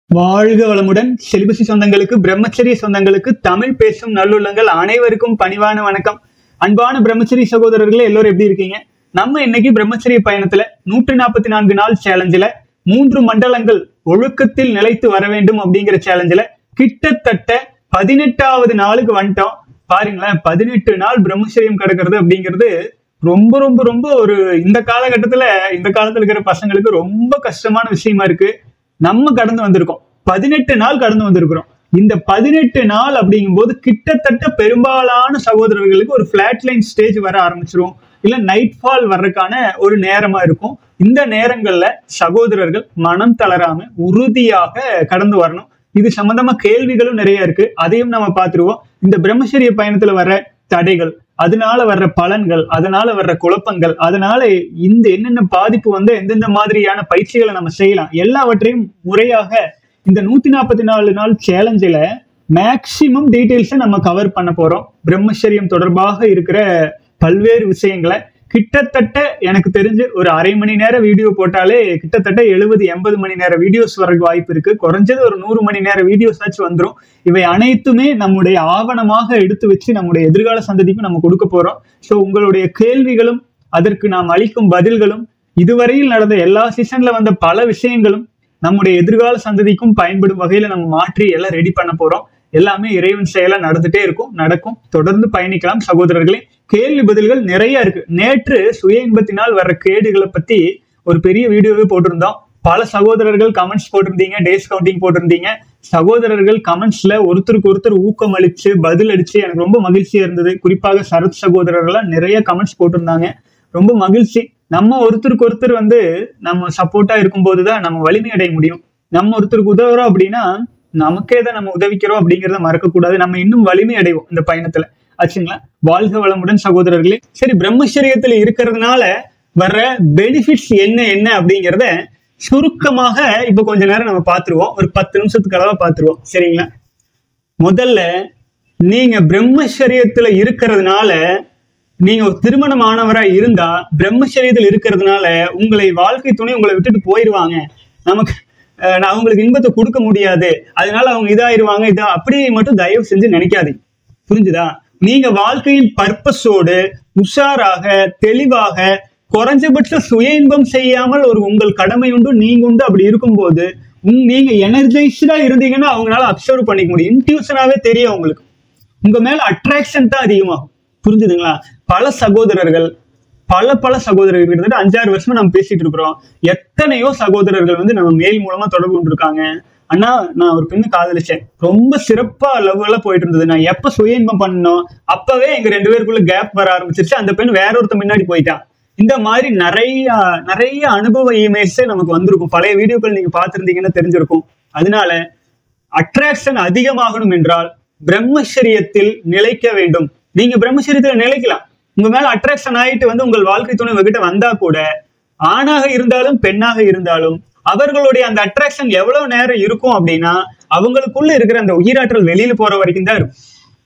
வாழ்க வளமுடன் செலிபசி சொந்தங்களுக்கு பிரம்மச்சரிய சொந்தங்களுக்கு தமிழ் பேசும் நல்லுள்ளங்கள் அனைவருக்கும் பணிவான வணக்கம் அன்பான பிரம்மச்சரிய சகோதரர்களே எல்லோரும் எப்படி இருக்கீங்க நம்ம இன்னைக்கு பிரம்மச்சரிய பயணத்துல நூற்றி நாற்பத்தி நான்கு நாள் சேலஞ்சில மூன்று மண்டலங்கள் ஒழுக்கத்தில் நிலைத்து வர வேண்டும் அப்படிங்கிற சேலஞ்சில கிட்டத்தட்ட பதினெட்டாவது நாளுக்கு வந்துட்டோம் பாருங்களேன் பதினெட்டு நாள் பிரம்மச்சரியம் கிடக்கிறது அப்படிங்கிறது ரொம்ப ரொம்ப ரொம்ப ஒரு இந்த காலகட்டத்துல இந்த காலத்துல இருக்கிற பசங்களுக்கு ரொம்ப கஷ்டமான விஷயமா இருக்கு நம்ம கடந்து வந்திருக்கோம் பதினெட்டு நாள் கடந்து வந்திருக்கிறோம் இந்த பதினெட்டு நாள் அப்படிங்கும்போது கிட்டத்தட்ட பெரும்பாலான சகோதரர்களுக்கு ஒரு ஃபிளாட் லைன் ஸ்டேஜ் வர ஆரம்பிச்சிரும் இல்ல நைட் ஃபால் வர்றதுக்கான ஒரு நேரமா இருக்கும் இந்த நேரங்கள்ல சகோதரர்கள் மனம் தளராம உறுதியாக கடந்து வரணும் இது சம்பந்தமா கேள்விகளும் நிறைய இருக்கு அதையும் நம்ம பார்த்துருவோம் இந்த பிரம்மச்சரிய பயணத்துல வர்ற தடைகள் அதனால வர்ற பலன்கள் அதனால வர்ற குழப்பங்கள் அதனால இந்த என்னென்ன பாதிப்பு வந்து எந்தெந்த மாதிரியான பயிற்சிகளை நம்ம செய்யலாம் எல்லாவற்றையும் முறையாக இந்த நூத்தி நாற்பத்தி நாலு நாள் சேலஞ்சில் மேக்சிமம் டீட்டெயில்ஸை நம்ம கவர் பண்ண போறோம் பிரம்மச்சரியம் தொடர்பாக இருக்கிற பல்வேறு விஷயங்களை கிட்டத்தட்ட எனக்கு தெரிஞ்சு ஒரு அரை மணி நேர வீடியோ போட்டாலே கிட்டத்தட்ட எழுபது எண்பது மணி நேர வீடியோஸ் வரக்கு வாய்ப்பு இருக்கு குறைஞ்சது ஒரு நூறு மணி நேர வீடியோஸ் ஆச்சு வந்துடும் இவை அனைத்துமே நம்முடைய ஆவணமாக எடுத்து வச்சு நம்முடைய எதிர்கால சந்ததிக்கும் நம்ம கொடுக்க போறோம் ஸோ உங்களுடைய கேள்விகளும் அதற்கு நாம் அளிக்கும் பதில்களும் இதுவரையில் நடந்த எல்லா சீசன்ல வந்த பல விஷயங்களும் நம்முடைய எதிர்கால சந்ததிக்கும் பயன்படும் வகையில நம்ம மாற்றி எல்லாம் ரெடி பண்ண போறோம் எல்லாமே இறைவன் செயலா நடந்துட்டே இருக்கும் நடக்கும் தொடர்ந்து பயணிக்கலாம் சகோதரர்களே கேள்வி பதில்கள் நிறைய இருக்கு நேற்று சுய இன்பத்தினால் வர்ற கேடுகளை பத்தி ஒரு பெரிய வீடியோவே போட்டிருந்தோம் பல சகோதரர்கள் கமெண்ட்ஸ் போட்டிருந்தீங்க டேஸ் கவுண்டிங் போட்டிருந்தீங்க சகோதரர்கள் கமெண்ட்ஸ்ல ஒருத்தருக்கு ஒருத்தர் ஊக்கம் அளிச்சு பதில் அடிச்சு எனக்கு ரொம்ப மகிழ்ச்சியா இருந்தது குறிப்பாக சரத் சகோதரர்கள்லாம் நிறைய கமெண்ட்ஸ் போட்டிருந்தாங்க ரொம்ப மகிழ்ச்சி நம்ம ஒருத்தருக்கு ஒருத்தர் வந்து நம்ம சப்போர்ட்டா இருக்கும்போது தான் நம்ம வலிமை அடைய முடியும் நம்ம ஒருத்தருக்கு உதவுறோம் அப்படின்னா நமக்கே தான் நம்ம உதவிக்கிறோம் அப்படிங்கிறத மறக்கக்கூடாது நம்ம இன்னும் வலிமை அடைவோம் இந்த பயணத்துல ஆச்சுங்களா வாழ்க வளமுடன் சகோதரர்களே சரி பிரம்மச்சரியத்துல இருக்கிறதுனால வர்ற பெனிஃபிட்ஸ் என்ன என்ன அப்படிங்கிறத சுருக்கமாக இப்ப கொஞ்ச நேரம் நம்ம பார்த்துருவோம் ஒரு பத்து நிமிஷத்துக்கு அளவா பார்த்துருவோம் சரிங்களா முதல்ல நீங்க பிரம்மச்சரியத்துல இருக்கிறதுனால நீங்க ஒரு திருமணமானவரா இருந்தா பிரம்மச்சரியத்தில் இருக்கிறதுனால உங்களை வாழ்க்கை துணை உங்களை விட்டுட்டு போயிடுவாங்க நமக்கு அஹ், நான் அவங்களுக்கு இன்பத்தை கொடுக்க முடியாது அதனால அவங்க இதாயிருவாங்க இதா அப்படி மட்டும் தயவு செஞ்சு நினைக்காதீங்க புரிஞ்சுதா நீங்க வாழ்க்கையின் பர்பஸோடு உஷாராக தெளிவாக குறைஞ்சபட்ச சுய இன்பம் செய்யாமல் ஒரு உங்கள் கடமை உண்டு நீங்க உண்டு அப்படி இருக்கும்போது உங் நீங்க எனர்ஜைஸ்டா இருந்தீங்கன்னா அவங்களால அப்சர்வ் பண்ணிக்க முடியும் இன்ட்யூஷனாவே தெரியும் உங்களுக்கு உங்க மேல அட்ராக்ஷன் தான் அதிகமாகும் புரிஞ்சுதுங்களா பல சகோதரர்கள் பல பல சகோதரர்கள் கிட்டத்தட்ட அஞ்சாறு வருஷமா நம்ம பேசிட்டு இருக்கிறோம் எத்தனையோ சகோதரர்கள் வந்து நம்ம மெயில் மூலமா தொடர்பு கொண்டிருக்காங்க அண்ணா நான் ஒரு பெண்ணு காதலிச்சேன் ரொம்ப சிறப்பா லவ் எல்லாம் போயிட்டு இருந்தது நான் எப்ப சுய இன்பம் பண்ணணும் அப்பவே எங்க ரெண்டு பேருக்குள்ள கேப் வர ஆரம்பிச்சிருச்சு அந்த பெண் வேற ஒருத்த முன்னாடி போயிட்டான் இந்த மாதிரி நிறைய நிறைய அனுபவ இமேஜ் நமக்கு வந்திருக்கும் பழைய வீடியோக்கள் நீங்க பார்த்திருந்தீங்கன்னா தெரிஞ்சிருக்கும் அதனால அட்ராக்ஷன் அதிகமாகணும் என்றால் பிரம்மச்சரியத்தில் நிலைக்க வேண்டும் நீங்க பிரம்மச்சரியத்துல நிலைக்கலாம் உங்க மேல அட்ராக்ஷன் ஆயிட்டு வந்து உங்கள் வாழ்க்கை துணை உங்ககிட்ட வந்தா கூட ஆணாக இருந்தாலும் பெண்ணாக இருந்தாலும் அவர்களுடைய அந்த அட்ராக்ஷன் எவ்வளவு நேரம் இருக்கும் அப்படின்னா அவங்களுக்குள்ள இருக்கிற அந்த உயிராற்றல் வெளியில போற வரைக்கும் தான் இருக்கும்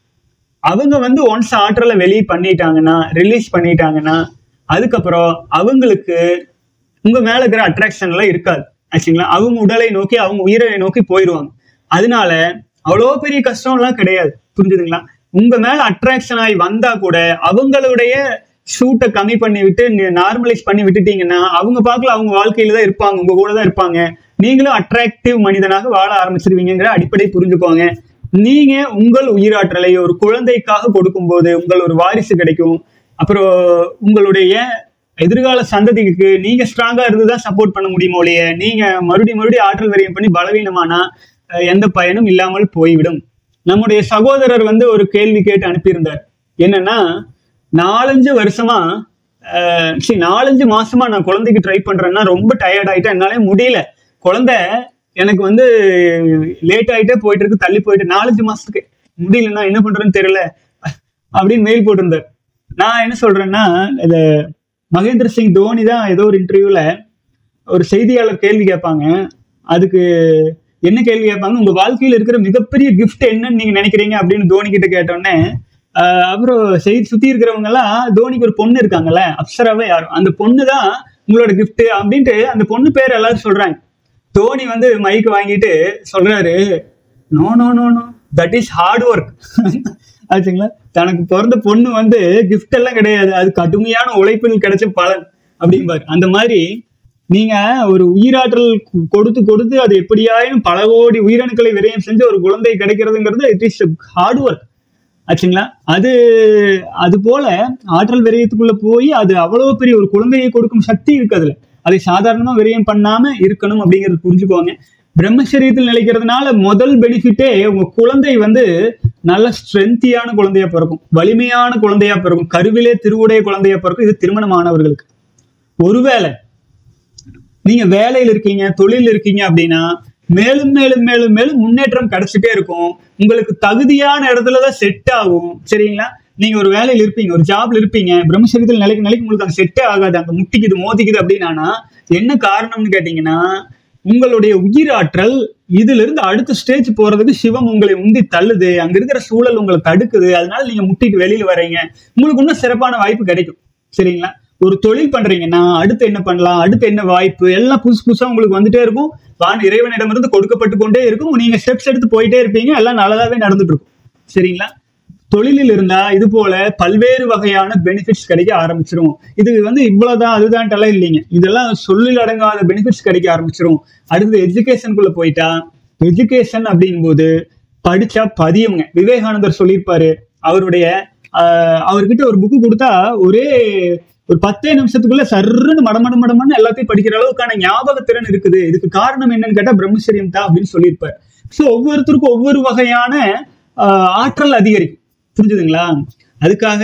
அவங்க வந்து ஒன்ஸ் ஆற்றலை வெளியே பண்ணிட்டாங்கன்னா ரிலீஸ் பண்ணிட்டாங்கன்னா அதுக்கப்புறம் அவங்களுக்கு உங்க மேல இருக்கிற அட்ராக்ஷன் எல்லாம் இருக்காது ஆச்சுங்களா அவங்க உடலை நோக்கி அவங்க உயிரை நோக்கி போயிடுவாங்க அதனால அவ்வளோ பெரிய கஷ்டம்லாம் கிடையாது புரிஞ்சுதுங்களா உங்க மேல அட்ராக்ஷன் ஆகி வந்தா கூட அவங்களுடைய ஷூட்டை கம்மி பண்ணி விட்டு நார்மலைஸ் பண்ணி விட்டுட்டீங்கன்னா அவங்க பார்க்கல அவங்க வாழ்க்கையில தான் இருப்பாங்க உங்க கூட தான் இருப்பாங்க நீங்களும் அட்ராக்டிவ் மனிதனாக வாழ ஆரம்பிச்சிருவீங்கிற அடிப்படை புரிஞ்சுக்கோங்க நீங்க உங்கள் உயிராற்றலை ஒரு குழந்தைக்காக கொடுக்கும்போது உங்கள் ஒரு வாரிசு கிடைக்கும் அப்புறம் உங்களுடைய எதிர்கால சந்ததிக்கு நீங்க ஸ்ட்ராங்கா இருந்து தான் சப்போர்ட் பண்ண முடியுமோ ஒழிய நீங்க மறுபடியும் மறுபடியும் ஆற்றல் வரியம் பண்ணி பலவீனமானா அஹ், எந்த பயனும் இல்லாமல் போய்விடும் நம்முடைய சகோதரர் வந்து ஒரு கேள்வி கேட்டு அனுப்பியிருந்தார் என்னன்னா நாலஞ்சு வருஷமா அஹ், சரி நாலஞ்சு மாசமா நான் குழந்தைக்கு ட்ரை பண்றேன்னா ரொம்ப டயர்ட் ஆயிட்டேன் என்னாலே முடியல குழந்தை எனக்கு வந்து லேட் ஆயிட்டே போயிட்டு இருக்கு தள்ளி போயிட்டு நாலஞ்சு மாசத்துக்கு முடியலன்னா என்ன பண்றேன்னு தெரியல அப்படின்னு மெயில் போட்டிருந்தார் நான் என்ன சொல்றேன்னா இது மகேந்திர சிங் தோனி தான் ஏதோ ஒரு இன்டர்வியூல ஒரு செய்தியாளர் கேள்வி கேட்பாங்க அதுக்கு என்ன கேள்வி கேட்பாங்க உங்க வாழ்க்கையில இருக்கிற மிகப்பெரிய கிஃப்ட் என்னன்னு நீங்க நினைக்கிறீங்க அப்படின்னு தோனி கிட்ட கேட்டோடனே ஆஹ் அப்புறம் செய்தி சுத்தி இருக்கிறவங்க எல்லாம் தோனிக்கு ஒரு பொண்ணு இருக்காங்கல்ல அப்சராவே யாரும் அந்த பொண்ணு தான் உங்களோட கிஃப்ட் அப்படின்ட்டு அந்த பொண்ணு பேர் எல்லாரும் சொல்றாங்க தோனி வந்து மைக் வாங்கிட்டு சொல்றாரு no no no no that is hard work ஆச்சுங்களா தனக்கு பிறந்த பொண்ணு வந்து கிஃப்ட் எல்லாம் கிடையாது அது கடுமையான உழைப்பில் கிடைச்ச பலன் அப்படிம்பாரு அந்த மாதிரி நீங்க ஒரு உயிராற்றல் கு- கொடுத்து கொடுத்து அது எப்படியாயும் பல கோடி உயிரணுக்களை விரயம் செஞ்சு ஒரு குழந்தை கிடைக்கிறதுங்கிறது இட் இஸ் ஹார்ட் ஒர்க் ஆச்சுங்களா அது அது போல ஆற்றல் விரயத்துக்குள்ள போய் அது அவ்வளவு பெரிய ஒரு குழந்தையை கொடுக்கும் சக்தி இருக்கு அதுல அதை சாதாரணமா விரயம் பண்ணாம இருக்கணும் அப்படிங்கறது புரிஞ்சுக்கோங்க பிரம்மச்சரியத்தில் நிலைக்கிறதுனால முதல் பெனிஃபிட்டே உங்க குழந்தை வந்து நல்ல ஸ்ட்ரென்த்தியான குழந்தையா பிறக்கும் வலிமையான குழந்தையா பிறக்கும் கருவிலே திருவுடைய குழந்தையா பிறக்கும் இது திருமணமானவர்களுக்கு ஒருவேளை நீங்க வேலையில இருக்கீங்க தொழில் இருக்கீங்க அப்படின்னா மேலும் மேலும் மேலும் மேலும் முன்னேற்றம் கிடைச்சிட்டே இருக்கும் உங்களுக்கு தகுதியான இடத்துல தான் செட் ஆகும் சரிங்களா நீங்க ஒரு வேலையில இருப்பீங்க ஒரு ஜாப்ல இருப்பீங்க பிரம்மசரீரத்தில் நிலைக்கு நிலைக்கு உங்களுக்கு அந்த செட்டே ஆகாது அங்க முட்டிக்குது மோதிக்குது அப்படின்னா என்ன காரணம்னு கேட்டீங்கன்னா உங்களுடைய உயிராற்றல் இதுல இருந்து அடுத்த ஸ்டேஜ் போறதுக்கு சிவம் உங்களை உந்தி தள்ளுது அங்க இருக்கிற சூழல் உங்களை தடுக்குது அதனால நீங்க முட்டிட்டு வெளியில வர்றீங்க உங்களுக்கு இன்னும் சிறப்பான வாய்ப்பு கிடைக்கும் சரிங்களா ஒரு தொழில் பண்றீங்கன்னா அடுத்து என்ன பண்ணலாம் அடுத்து என்ன வாய்ப்பு எல்லாம் புதுசு புதுசா உங்களுக்கு வந்துட்டே இருக்கும் வான் இறைவனிடமிருந்து கொடுக்கப்பட்டு கொண்டே இருக்கும் நீங்க ஸ்டெப்ஸ் எடுத்து போயிட்டே இருப்பீங்க எல்லாம் நல்லதாவே நடந்துட்டு இருக்கும் சரிங்களா தொழிலில் இருந்தா இது போல பல்வேறு வகையான பெனிஃபிட்ஸ் கிடைக்க ஆரம்பிச்சிரும் இது வந்து இவ்வளவுதான் அதுதான்ட்டெல்லாம் இல்லைங்க இதெல்லாம் சொல்லில் அடங்காத பெனிஃபிட்ஸ் கிடைக்க ஆரம்பிச்சிரும் அடுத்தது எஜுகேஷனுக்குள்ள போயிட்டா எஜுகேஷன் அப்படிங்கும்போது படிச்சா பதியுங்க விவேகானந்தர் சொல்லியிருப்பாரு அவருடைய ஆஹ், அவர்கிட்ட ஒரு புக்கு கொடுத்தா ஒரே ஒரு பத்தே நிமிஷத்துக்குள்ள சர்ருன்னு மடமட மடமன்னு எல்லாத்தையும் படிக்கிற அளவுக்கான ஞாபக திறன் இருக்குது இதுக்கு காரணம் என்னன்னு கேட்டா பிரம்மச்சரியம் தான் அப்படின்னு சொல்லியிருப்பார் ஸோ ஒவ்வொருத்தருக்கும் ஒவ்வொரு வகையான ஆஹ், ஆற்றல் அதிகரிக்கும் புரிஞ்சுதுங்களா அதுக்காக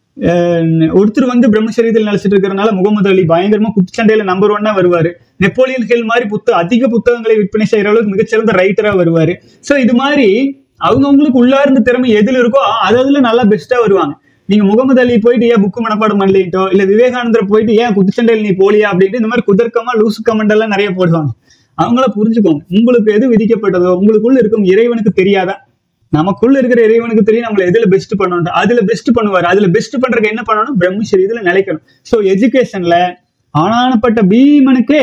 ஆஹ், ஒருத்தர் வந்து பிரம்மச்சரியத்தில் நிலைச்சிட்டு இருக்கிறனால முகமது அலி பயங்கரமா குத்துச்சண்டையில நம்பர் ஒன்னா வருவாரு நெப்போலியன் ஹில் மாதிரி புத்த அதிக புத்தகங்களை விற்பனை செய்யற அளவுக்கு மிகச்சிறந்த ரைட்டரா வருவாரு ஸோ இது மாதிரி அவங்கவுங்களுக்கு உள்ளார்ந்த திறமை எதுல இருக்கோ அது அதுல நல்லா பெஸ்டா வருவாங்க நீங்க முகமது அலி போயிட்டு ஏன் புக்கு மனப்பாடம் பண்ணலிட்டோ இல்ல விவேகானந்தர் போயிட்டு ஏன் குத்துச்சண்டையில் நீ போலியா அப்படின்ட்டு இந்த மாதிரி குதர்க்கமா லூசு கமெண்ட் எல்லாம் நிறைய போடுவாங்க அவங்கள புரிஞ்சுக்கோங்க உங்களுக்கு எது விதிக்கப்பட்டதோ உங்களுக்குள்ள இருக்கும் இறைவனுக்கு தெரியாதா நமக்குள்ள இருக்கிற இறைவனுக்கு தெரியும் நம்மள எதுல பெஸ்ட் பண்ணணும் அதுல பெஸ்ட் பண்ணுவாரு அதுல பெஸ்ட் பண்றதுக்கு என்ன பண்ணணும் பிரம்மச்சரியத்துல நிலைக்கணும் சோ எஜுகேஷன்ல ஆனானப்பட்ட பீமனுக்கே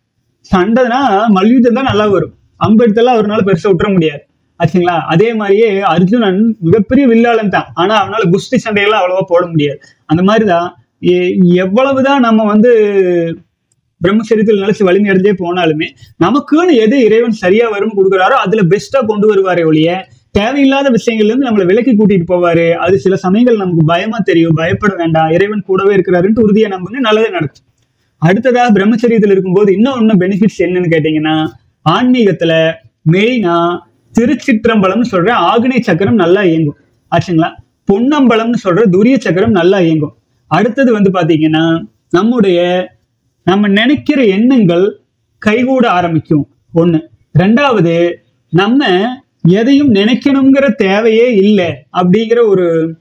சண்டைனா மல்யுத்தம் தான் நல்லா வரும் அம்பெடுத்தெல்லாம் அவரால் பெருசா விட்டுற முடியாது ஆச்சுங்களா அதே மாதிரியே அர்ஜுனன் மிகப்பெரிய வில்லாளன் தான் ஆனா அவனால குஸ்தி சண்டையெல்லாம் அவ்வளவா போட முடியாது அந்த மாதிரிதான் எ- எவ்வளவுதான் நம்ம வந்து பிரம்மச்சரியத்தில் நிலைச்சு வலிமை அடைஞ்சே போனாலுமே நமக்குன்னு எது இறைவன் சரியா வரும்னு கொடுக்குறாரோ அதுல பெஸ்டா கொண்டு வருவாரே ஒழிய தேவையில்லாத விஷயங்கள்ல இருந்து நம்மளை விலக்கி கூட்டிட்டு போவாரு அது சில சமயங்கள் நமக்கு பயமா தெரியும் பயப்பட வேண்டாம் இறைவன் கூடவே இருக்கிறாருன்ட்டு உறுதியா நம்புங்க நல்லதே நடக்கும் அடுத்ததாக பிரம்மச்சரியத்தில் இருக்கும்போது இன்னும் இன்னும் பெனிஃபிட்ஸ் என்னன்னு கேட்டீங்கன்னா ஆன்மீகத்துல மெயினா திருச்சிற்றம்பலம்னு சொல்ற ஆக்னை சக்கரம் நல்லா இயங்கும் ஆச்சுங்களா பொன்னம்பலம்னு சொல்ற துரிய சக்கரம் நல்லா இயங்கும் அடுத்தது வந்து பாத்தீங்கன்னா நம்முடைய நம்ம நினைக்கிற எண்ணங்கள் கைகூட ஆரம்பிக்கும் ஒண்ணு ரெண்டாவது நம்ம எதையும் நினைக்கணுங்கிற தேவையே இல்லை அப்படிங்கிற ஒரு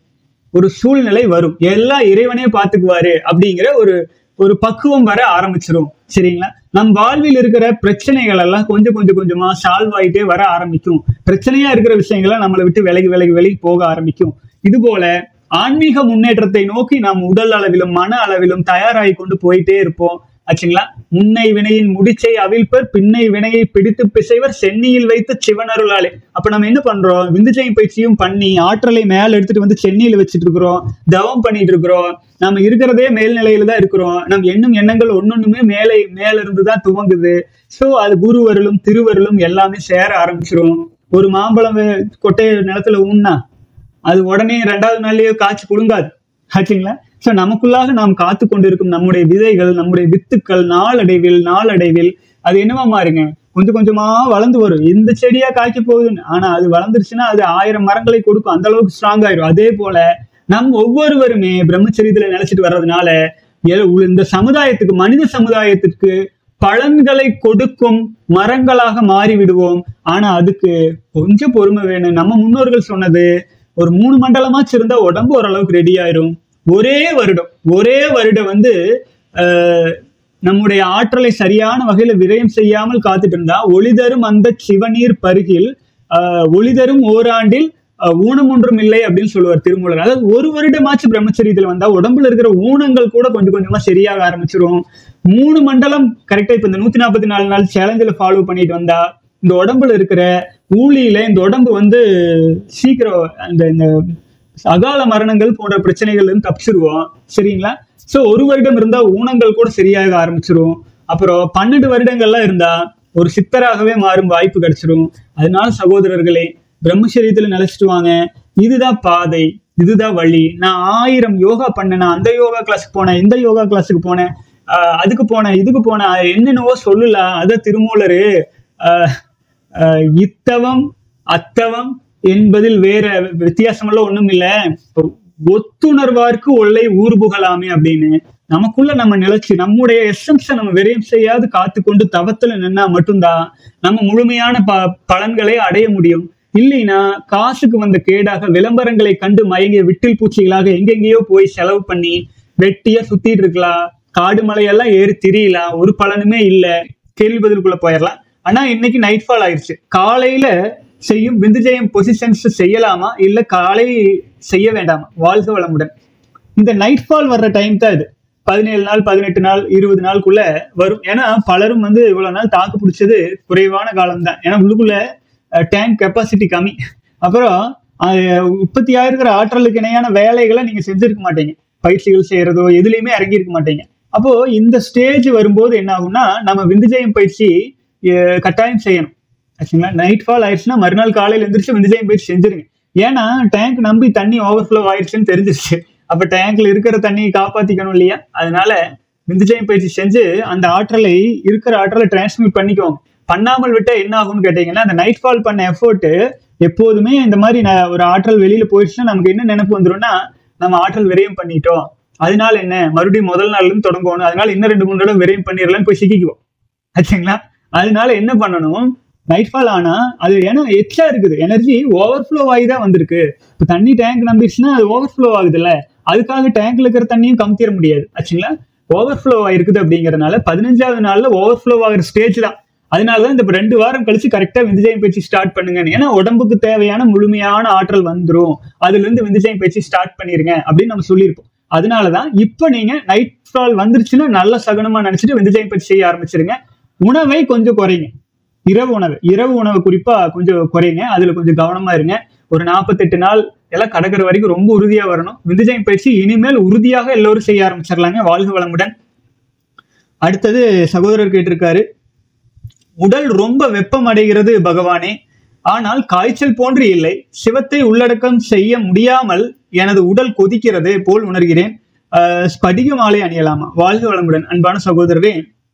ஒரு சூழ்நிலை வரும் எல்லாம் இறைவனே பார்த்துக்குவாரு அப்படிங்கிற ஒரு ஒரு பக்குவம் வர ஆரம்பிச்சிரும் சரிங்களா நம் வாழ்வில் இருக்கிற பிரச்சனைகள் எல்லாம் கொஞ்சம் கொஞ்சம் கொஞ்சமா சால்வ் ஆயிட்டே வர ஆரம்பிக்கும் பிரச்சனையா இருக்கிற விஷயங்களை நம்மளை விட்டு விலகி விலகி விலகி போக ஆரம்பிக்கும் இது போல ஆன்மீக முன்னேற்றத்தை நோக்கி நாம் உடல் அளவிலும் மன அளவிலும் தயாராகி கொண்டு போயிட்டே இருப்போம் ஆச்சுங்களா முன்னை வினையின் முடிச்சை அவிழ்ப்பர் பின்னை வினையை பிடித்து பிசைவர் சென்னியில் வைத்து சிவனருளாலே அப்ப நம்ம என்ன பண்றோம் விந்துஜயம் பயிற்சியும் பண்ணி ஆற்றலை மேல எடுத்துட்டு வந்து சென்னியில வச்சுட்டு இருக்கிறோம் தவம் பண்ணிட்டு இருக்கிறோம் நம்ம இருக்கிறதே மேல்நிலையில தான் இருக்கிறோம் நம் எண்ணும் எண்ணங்கள் ஒன்னொண்ணுமே மேலே மேல இருந்து தான் துவங்குது சோ அது குருவருளும் திருவருளும் எல்லாமே சேர ஆரம்பிச்சிரும் ஒரு மாம்பழம் வே- கொட்டையை நிலத்துல ஊன்னா அது உடனே ரெண்டாவது நாள்லயே காய்ச்சி குலுங்காது ஆச்சுங்களா சோ நமக்குள்ளாக நாம் காத்து கொண்டிருக்கும் நம்முடைய விதைகள் நம்முடைய வித்துக்கள் நாளடைவில் நாளடைவில் அது என்னவா மாறுங்க கொஞ்சம் கொஞ்சமா வளர்ந்து வரும் இந்த செடியா காய்க்க போகுதுன்னு ஆனா அது வளர்ந்துருச்சுன்னா அது ஆயிரம் மரங்களை கொடுக்கும் அந்த அளவுக்கு ஸ்ட்ராங் ஆயிரும் அதே போல நம் ஒவ்வொருவருமே பிரம்மச்சரியத்துல நிலைச்சிட்டு வர்றதுனால எ- இந்த சமுதாயத்துக்கு மனித சமுதாயத்திற்கு பலன்களை கொடுக்கும் மரங்களாக மாறி விடுவோம் ஆனா அதுக்கு கொஞ்சம் பொறுமை வேணும் நம்ம முன்னோர்கள் சொன்னது ஒரு மூணு மண்டலமாச்சு இருந்தா உடம்பு ஓரளவுக்கு ரெடி ஆயிரும் ஒரே வருடம் ஒரே வருடம் வந்து ஆஹ், நம்முடைய ஆற்றலை சரியான வகையில விரயம் செய்யாமல் காத்துட்டு இருந்தா ஒளிதரும் அந்த சிவநீர் பருகில் ஆஹ், ஒளிதரும் ஓராண்டில் ஆஹ், ஊனம் ஒன்றும் இல்லை அப்படின்னு சொல்லுவார் திருமூலர் அதாவது ஒரு வருடமாச்சு பிரம்மச்சரியத்துல வந்தா உடம்புல இருக்கிற ஊனங்கள் கூட கொஞ்சம் கொஞ்சமா சரியாக ஆரம்பிச்சிரும் மூணு மண்டலம் கரெக்டா இப்ப இந்த நூத்தி நாற்பத்தி நாலு நாள் சேலஞ்சில் ஃபாலோ பண்ணிட்டு வந்தா இந்த உடம்புல இருக்கிற ஊழியில இந்த உடம்பு வந்து சீக்கிரம் அந்த இந்த அகால மரணங்கள் போன்ற பிரச்சனைகள் இருந்து தப்பிச்சிருவோம் சரிங்களா சோ ஒரு வருடம் இருந்தா ஊனங்கள் கூட சரியாக ஆரம்பிச்சிரும் அப்புறம் பன்னெண்டு வருடங்கள்லாம் இருந்தா ஒரு சித்தராகவே மாறும் வாய்ப்பு கிடைச்சிரும் அதனால சகோதரர்களே பிரம்மச்சரியத்துல நிலைச்சிட்டு வாங்க இதுதான் பாதை இதுதான் வழி நான் ஆயிரம் யோகா பண்ணேன் நான் அந்த யோகா கிளாஸுக்கு போனேன் இந்த யோகா கிளாஸுக்கு போனேன் ஆஹ் அதுக்கு போனேன் இதுக்கு போனேன் அது என்னென்னவோ சொல்லலாம் அத திருமூலரு ஆஹ் ஆஹ் இத்தவம் அத்தவம் என்பதில் வேற வித்தியாசமெல்லாம் ஒண்ணும் இல்ல ஒத்துணர்வார்க்கு ஒல்லை ஊர் புகழாமே அப்படின்னு நமக்குள்ள நம்ம நிலைச்சு நம்முடைய எசன்ஸை நம்ம விரயம் செய்யாது காத்து கொண்டு தவத்துல நின்னா மட்டும்தான் நம்ம முழுமையான ப பலன்களை அடைய முடியும் இல்லைன்னா காசுக்கு வந்த கேடாக விளம்பரங்களை கண்டு மயங்கிய விட்டில் பூச்சிகளாக எங்கெங்கேயோ போய் செலவு பண்ணி வெட்டியா சுத்திட்டு இருக்கலாம் காடு மலையெல்லாம் ஏறி திரியலாம் ஒரு பலனுமே இல்ல கேள்வி பதிலுக்குள்ள போயிடலாம் ஆனா இன்னைக்கு நைட் ஃபால் ஆயிடுச்சு காலையில செய்யும் விந்துஜெயம் பொசிஷன்ஸ் செய்யலாமா இல்ல காலை செய்ய வேண்டாமா வாழ்க வளமுடன் இந்த நைட் ஃபால் வர்ற டைம் தான் இது பதினேழு நாள் பதினெட்டு நாள் இருபது நாளுக்குள்ள வரும் ஏன்னா பலரும் வந்து இவ்வளவு நாள் தாக்கு பிடிச்சது குறைவான காலம் தான் ஏன்னா உள்ளுக்குள்ள டேங்க் கெப்பாசிட்டி கம்மி அப்புறம் அஹ், உற்பத்தி ஆயிருக்கிற ஆற்றலுக்கு இணையான வேலைகளை நீங்க செஞ்சிருக்க மாட்டீங்க பயிற்சிகள் செய்யறதோ எதுலையுமே இறங்கி இருக்க மாட்டீங்க அப்போ இந்த ஸ்டேஜ் வரும்போது என்ன ஆகும்னா நம்ம விந்துஜெயம் பயிற்சி அஹ், கட்டாயம் செய்யணும் ஆச்சுங்களா நைட் ஃபால் ஆயிடுச்சுன்னா மறுநாள் காலையில எந்திரிச்சு விந்துஜெயம் பயிற்சி செஞ்சிருங்க ஏன்னா டேங்க் நம்பி தண்ணி ஓவர்ஃப்ளோ ஆயிடுச்சுன்னு தெரிஞ்சிருச்சு அப்ப டேங்க்ல இருக்கிற தண்ணியை காப்பாத்திக்கணும் இல்லையா அதனால விந்துஜெயம் பயிற்சி செஞ்சு அந்த ஆற்றலை இருக்கிற ஆற்றலை டிரான்ஸ்மிட் பண்ணிக்குவோம் பண்ணாமல் விட்டா என்ன ஆகும்னு கேட்டீங்கன்னா அந்த நைட் ஃபால் பண்ண எஃபோர்ட் எப்போதுமே இந்த மாதிரி ந- ஒரு ஆற்றல் வெளியில போயிடுச்சுன்னா நமக்கு என்ன நினைப்பு வந்துரும்னா நம்ம ஆற்றல் விரயம் பண்ணிட்டோம் அதனால என்ன மறுபடியும் முதல் நாள்ல இருந்து தொடங்கணும் அதனால இன்னும் ரெண்டு மூணு தடவை விரயம் பண்ணிடலாம்னு போய் சிக்கிக்குவோம் ஆச்சுங்களா அதனால என்ன பண்ணணும் நைட் ஃபால் ஆனா அது ஏன்னா எச்சா இருக்குது எனர்ஜி ஓவர்ஃப்ளோ ஆகி தான் வந்திருக்கு இப்போ தண்ணி டேங்க் நம்பிடுச்சுன்னா அது ஓவர்ஃப்ளோ ஆகுதுல்ல அதுக்காக டேங்க்ல இருக்கிற தண்ணியும் கமுத்திட முடியாது ஆச்சுங்களா ஓவர்ஃப்ளோ ஆயிருக்குது அப்படிங்கறதுனால பதினஞ்சாவது நாள்ல ஓவர்ஃப்ளோ ஆகிற ஸ்டேஜ் தான் அதனாலதான் இந்த ரெண்டு வாரம் கழிச்சு கரெக்டா விந்துஜயம் பயிற்சி ஸ்டார்ட் பண்ணுங்க ஏன்னா உடம்புக்கு தேவையான முழுமையான ஆற்றல் வந்துரும் அதுல இருந்து விந்துஜயம் பயிற்சி ஸ்டார்ட் பண்ணிருங்க அப்படின்னு நம்ம சொல்லியிருப்போம் அதனாலதான் இப்ப நீங்க நைட் ஃபால் வந்துருச்சுன்னா நல்ல சகுனமா நினைச்சிட்டு விந்துஜயம் பயிற்சி செய்ய ஆரம்பிச்சிருங்க உணவை கொஞ்சம் குறைங்க இரவு உணவு இரவு உணவு குறிப்பா கொஞ்சம் குறைங்க அதுல கொஞ்சம் கவனமா இருங்க ஒரு நாற்பத்தெட்டு நாள் எல்லாம் கடக்கிற வரைக்கும் ரொம்ப உறுதியா வரணும் விந்துஜயம் பயிற்சி இனிமேல் உறுதியாக எல்லோரும் செய்ய ஆரம்பிச்சிடலாங்க வாழ்க வளமுடன் அடுத்தது சகோதரர் கேட்டிருக்காரு உடல் ரொம்ப வெப்பம் அடைகிறது பகவானே ஆனால் காய்ச்சல் போன்று இல்லை சிவத்தை உள்ளடக்கம் செய்ய முடியாமல் எனது உடல் கொதிக்கிறது போல் உணர்கிறேன் ஆஹ் ஸ்படிக மாலை அணியலாமா வாழ்க வளமுடன் அன்பான சகோதரரே